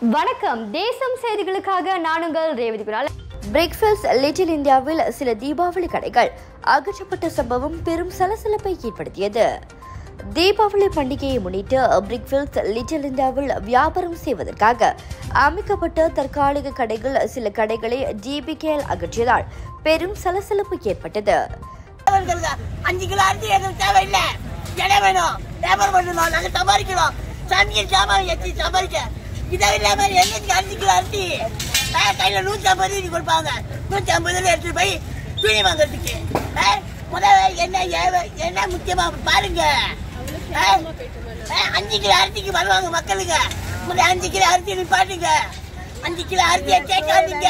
வணக்கம் தேசம் செய்திகளுக்காக நான் உங்கள் ரேவதி குணால் பிரிக்ஃபீல்ட்ஸ் லிட்டில் இந்தியாவில் சில தீபாவளி கடைகள் அகற்றப்பட்ட சம்பவம் பெரும் சலசலப்பை ஏற்படுத்தியது தீபாவளி பண்டிகையை முன்னிட்டு பிரிக்ஃபீல்ட்ஸ் லிட்டில் இந்தியாவில் வியாபாரம் செய்வதற்காக அமைக்கப்பட்ட தற்காலிக கடைகள் சில கடைகளை டிபிகேஎல் அகற்றியதால் பெரும் சலசலப்பு ஏற்பட்டது அவர்களுக்கு அஞ்சு கிலோ அரிசி எங்களுக்கு தேவையில்லை இடம் வேணும் வியாபாரம் பண்ணணும் நாங்க சம்பாதிக்கணும் சமையல் சாமான் வச்சு சம்பாதிக்க இதை இல்லாம எங்களுக்கு அஞ்சு கிலோ அரிசி ஆ, கையில நூத்தி ஐம்பது ரூபாய் கொடுப்பாங்க நூத்தி ஐம்பது ரூபாய் எடுத்துட்டு போய் துணி வாங்குறதுக்கு ஆ, முதல்ல என்ன ஏவ- என்ன முக்கியமா பாருங்க ஆ, ஆ, அஞ்சு கிலோ அரிசிக்கு வருவாங்க மக்களுக்கு முதல்ல அஞ்சு கிலோ அரிசி நிப்பாட்டுங்க அஞ்சு கிலோ அரிசியை கேட்காதீங்க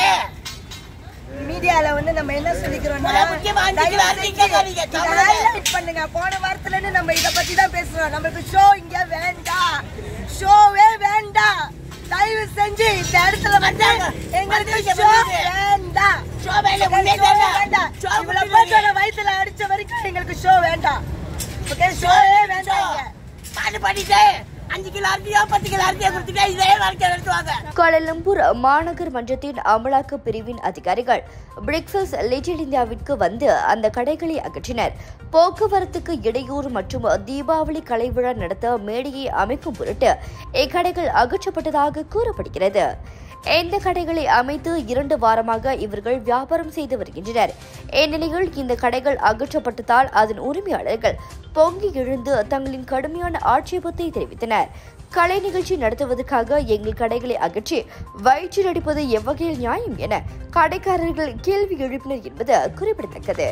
மீடியால வந்து நம்ம என்ன சொல்லிக்கிறோம்னா முதல்ல முக்கியமா அஞ்சு கிலோ அரிசி கேட்காதீங்க இதை தமிழ்ல. highlight பண்ணுங்க போன வாரத்துல இருந்து நம்ம இத பத்தி தான் பேசுறோம் நம்மளுக்கு ஷோ இங்க வேண்டாம் ஷோவே வேண்டாம் தயவு செஞ்சு இந்த இடத்துல வந்து வந்தாங்க. எங்களுக்கு வந்தாங்க, ஷோ வந்தாங்க. வேண்டாம் ஷோ வேண்டாம், எங்களுக்கு உள்ளே ஷோவே வேண்டாம். வேண்டாம் ஷோ இவ்வளவு முடியாது. பேர்த்தோட வயித்துல அடிச்ச வரைக்கும் எங்களுக்கு ஷோ வேண்டாம் ஓகே ஷோவே வேண்டாம் இங்க. பாட்டு பாடிட்டு அஞ்சு கிலோ அரிசியோ பத்து கிலோ அரிசியோ கொடுத்துட்டு இதே வாழ்க்கை நடத்துவாங்க கோலாலம்பூர் மாநகர் மன்றத்தின் அமலாக்க பிரிவின் அதிகாரிகள் பிரிக்ஃபீல்ட்ஸ் லிட்டில் இந்தியாவிற்கு வந்து அந்த கடைகளை அகற்றினர் போக்குவரத்துக்கு இடையூறு மற்றும் தீபாவளி கலை விழா நடத்த மேடையை அமைக்கும் பொருட்டு இக்கடைகள் அகற்றப்பட்டதாக கூறப்படுகிறது இந்த கடைகளை அமைத்து இரண்டு வாரமாக இவர்கள் வியாபாரம் செய்து வருகின்றனர் இந்நிலையில் இந்த கடைகள் அகற்றப்பட்டதால் அதன் உரிமையாளர்கள் பொங்கி எழுந்து தங்களின் கடுமையான ஆட்சேபத்தை தெரிவித்தனர் கலை நிகழ்ச்சி நடத்துவதற்காக எங்கள் கடைகளை அகற்றி வயிற்றில் அடிப்பது எவ்வகையில் நியாயம் என கடைக்காரர்கள் கேள்வி எழுப்பினர் என்பது குறிப்பிடத்தக்கது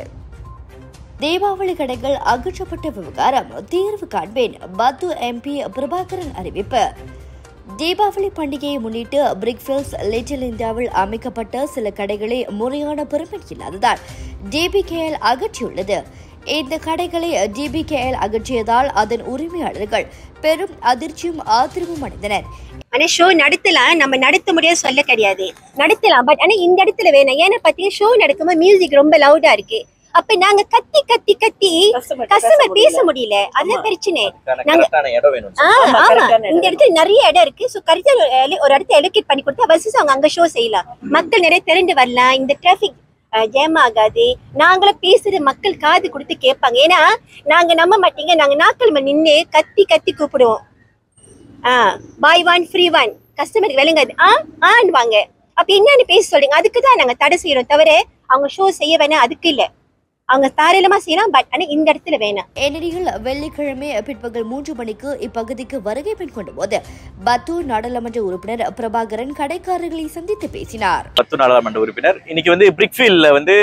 தீபாவளி கடைகள் அகற்றப்பட்ட விவகாரம் தீர்வு காண்பேன் பத்து எம்பி பிரபாகரன் அறிவிப்பு தீபாவளி பண்டிகையை முன்னிட்டு பிரிக்ஃபீல்ட்ஸ் லிட்டில் இந்தியாவில் அமைக்கப்பட்ட சில கடைகளை முறையான பெர்மிட் இல்லாததால் டிபிகேஎல் அகற்றியுள்ளது இந்த கடைகளை டிபிகேஎல் அகற்றியதால் அதன் உரிமையாளர்கள் பெரும் அதிர்ச்சியும் ஆத்திரமும் அடைந்தனர் ஆனா ஷோ நடத்தலாம் நம்ம நடத்த முடியாது சொல்ல கிடையாது நடத்தலாம் பட் ஆனா இந்த இடத்துல வேணாம் ஏன்னா பாத்தீங்கன்னா ஷோ நடக்கும்போது மியூசிக் ரொம்ப லவுடா இருக்கு அப்ப நாங்க கத்தி கத்தி கத்தி கஸ்டமர் பேச முடியல அதுதான் பிரச்சனை நாங்க கரெக்டான இடம் வேணும் ஆ, ஆமா இந்த இடத்துல நிறைய இடம் இருக்கு சோ கரெக்டா ஒரு இடத்த எலோகேட் பண்ணி கொடுத்தா பஸ்ஸஸ் அவங்க அங்க ஷோ செய்யலாம் மக்கள் நிறைய திரண்டு வரலாம் இந்த டிராபிக் ஜேம் ஆகாது நாங்களும் பேசுறது மக்கள் காது கொடுத்து கேட்பாங்க ஏன்னா நாங்க நம்ப மாட்டீங்க நாங்க நாட்கள் நின்று கத்தி கத்தி கூப்பிடுவோம் ஆ பாய் ஒன் ஃப்ரீ ஒன் கஸ்டமருக்கு விளங்காது ஆ ஆன்வாங்க அப்ப என்னன்னு பேச சொல்றீங்க அதுக்கு தான் நாங்க தடை செய்யறோம் தவிர அவங்க ஷோ செய்ய வேணாம் அதுக்கு இல்ல அவங்க தாராளமா செய்யலாம் பட் ஆனா இந்த இடத்துல வேணாம் இந்நிலையில் வெள்ளிக்கிழமை பிற்பகல் மூன்று மணிக்கு இப்பகுதிக்கு வருகை மேற்கொண்ட போது பத்தூர் நாடாளுமன்ற உறுப்பினர் பிரபாகரன் கடைக்காரர்களை சந்தித்து பேசினார் பத்து நாடாளுமன்ற உறுப்பினர் இன்னைக்கு வந்து பிரிக்ஃபீல்ட்ல வந்து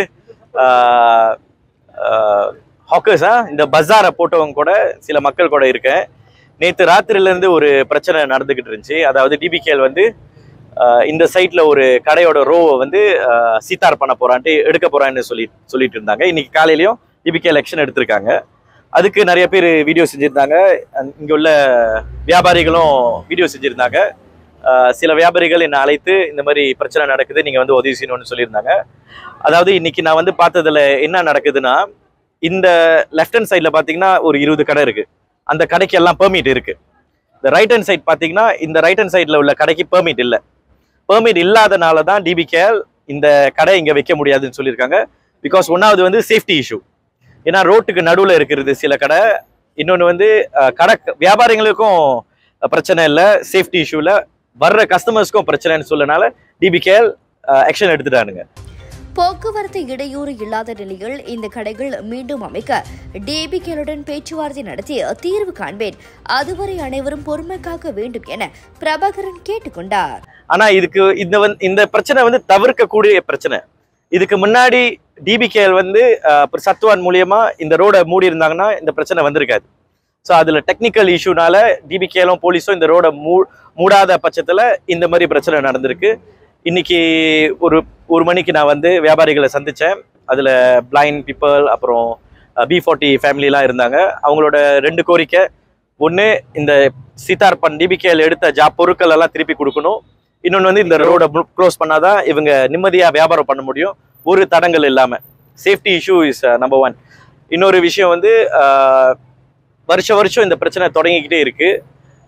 ஹாக்கர்ஸா இந்த பஜாரை போட்டவங்க கூட சில மக்கள் கூட இருக்கேன் நேற்று ராத்திரில இருந்து ஒரு பிரச்சனை நடந்துகிட்டு இருந்துச்சு அதாவது டிபிகேல் வந்து ஆஹ், இந்த சைட்ல ஒரு கடையோட ரோவை வந்து ஆஹ், சீத்தார் பண்ண போறான்ட்டு எடுக்க போறான்னு சொல்லி சொல்லிட்டு இருந்தாங்க இன்னைக்கு காலையிலயும் டிபிகே எலெக்ஷன் எடுத்திருக்காங்க அதுக்கு நிறைய பேர் வீடியோ செஞ்சிருந்தாங்க அங்க- இங்க உள்ள வியாபாரிகளும் வீடியோ செஞ்சிருந்தாங்க ஆஹ், சில வியாபாரிகள் என்னை அழைத்து இந்த மாதிரி பிரச்சனை நடக்குது நீங்க வந்து உதவி செய்யணும்னு சொல்லியிருந்தாங்க அதாவது இன்னைக்கு நான் வந்து பார்த்ததுல என்ன நடக்குதுன்னா இந்த லெஃப்ட் ஹேண்ட் சைடில் பார்த்தீங்கன்னா ஒரு இருபது கடை இருக்கு அந்த கடைக்கு எல்லாம் பெர்மிட் இருக்கு இந்த ரைட் ஹேண்ட் சைட் பார்த்தீங்கன்னா இந்த ரைட் ஹேண்ட் சைடில் உள்ள கடைக்கு பெர்மிட் இல்லை பெர்மிட் இல்லாதனால தான் டிபிகேஎல் இந்த கடை இங்கே வைக்க முடியாதுன்னு சொல்லியிருக்காங்க பிகாஸ் ஒன்றாவது வந்து சேஃப்டி இஷ்யூ ஏன்னா ரோட்டுக்கு நடுவில் இருக்கிறது சில கடை இன்னொன்று வந்து அஹ், கடை வியாபாரிகளுக்கும் பிரச்சனை இல்லை சேஃப்டி இஷ்யூவில் வர்ற கஸ்டமர்ஸ்க்கும் பிரச்சனைன்னு சொல்லனால டிபிகேஎல் ஆக்ஷன் எடுத்துட்டானுங்க போக்குவரத்து இடையூறு இல்லாத நிலையில் இந்த கடைகள் மீண்டும் அமைக்க டிபிகேலுடன் பேச்சுவார்த்தை நடத்தி தீர்வு காண்பேன் அதுவரை அனைவரும் பொறுமை காக்க வேண்டும் என பிரபாகரன் கேட்டுக்கொண்டார் ஆனா இதுக்கு இந்த வந்து இந்த பிரச்சனை வந்து தவிர்க்கக்கூடிய பிரச்சனை இதுக்கு முன்னாடி டிபிகேஎல் வந்து அஹ், அப்புறம் சத்வான் மூலியமா இந்த ரோடை மூடி இருந்தாங்கன்னா இந்த பிரச்சனை வந்திருக்காது ஸோ அதுல டெக்னிக்கல் இஷ்யூனால டிபிகேலும் போலீஸும் இந்த ரோடை மூ மூடாத பட்சத்துல இந்த மாதிரி பிரச்சனை நடந்திருக்கு இன்னைக்கு ஒரு ஒரு மணிக்கு நான் வந்து வியாபாரிகளை சந்திச்சேன் அதுல பிளைண்ட் பீப்புள் அப்புறம் பி ஃபார்ட்டி ஃபேமிலிலாம் இருந்தாங்க அவங்களோட ரெண்டு கோரிக்கை ஒன்று இந்த சீதார்பன் டிபிகேல எடுத்த ஜா பொருட்கள் எல்லாம் திருப்பி கொடுக்கணும் இன்னொன்று வந்து இந்த ரோடை க்ளோஸ் பண்ணாதான் இவங்க நிம்மதியாக வியாபாரம் பண்ண முடியும் ஒரு தடங்கள் இல்லாமல் safety issue is number one இன்னொரு விஷயம் வந்து ஆஹ், வருஷ வருஷம் இந்த பிரச்சனை தொடங்கிக்கிட்டே இருக்கு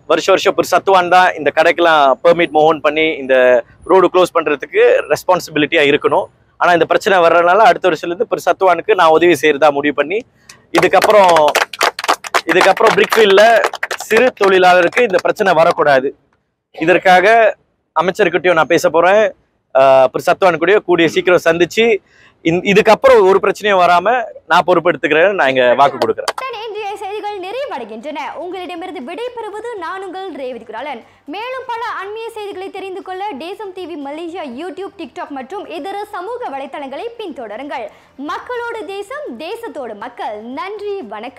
வருஷம் வருஷம் பிற சத்துவான் தான் இந்த கடைக்கெல்லாம் பெர்மிட் மோகன் பண்ணி இந்த ரோடு க்ளோஸ் பண்ணுறதுக்கு ரெஸ்பான்சிபிலிட்டியாக இருக்கணும் ஆனால் இந்த பிரச்சனை வர்றதுனால அடுத்த வருஷத்துலேருந்து பிற சத்துவானுக்கு நான் உதவி செய்கிறதா முடிவு பண்ணி இதுக்கப்புறம் இதுக்கப்புறம் பிரிக்ஃபீல்டில் சிறு தொழிலாளருக்கு இந்த பிரச்சனை வரக்கூடாது இதற்காக அமைச்சர்கிட்டயும் நான் பேச போகிறேன் சத்துவான் கூடயோ கூடிய சீக்கிரம் சந்திச்சு இந்த- இதுக்கப்புறம் ஒரு பிரச்சனையும் வராமல் நான் பொறுப்பெடுத்துக்கிறேன்னு நான் இங்கே வாக்கு கொடுக்குறேன் இத்துடன் இன்றைய செய்திகள் நிறைவடைகின்றன உங்களிடமிருந்து விடைபெறுவது நான் உங்கள் ரேவதி குராலன் மேலும் பல அண்மைய செய்திகளை தெரிந்து கொள்ள தேசம் டிவி மலேசியா யூடியூப் டிக்டாக் மற்றும் இதர சமூக வலைத்தளங்களை பின்தொடருங்கள் மக்களோடு தேசம் தேசத்தோடு மக்கள் நன்றி வணக்கம்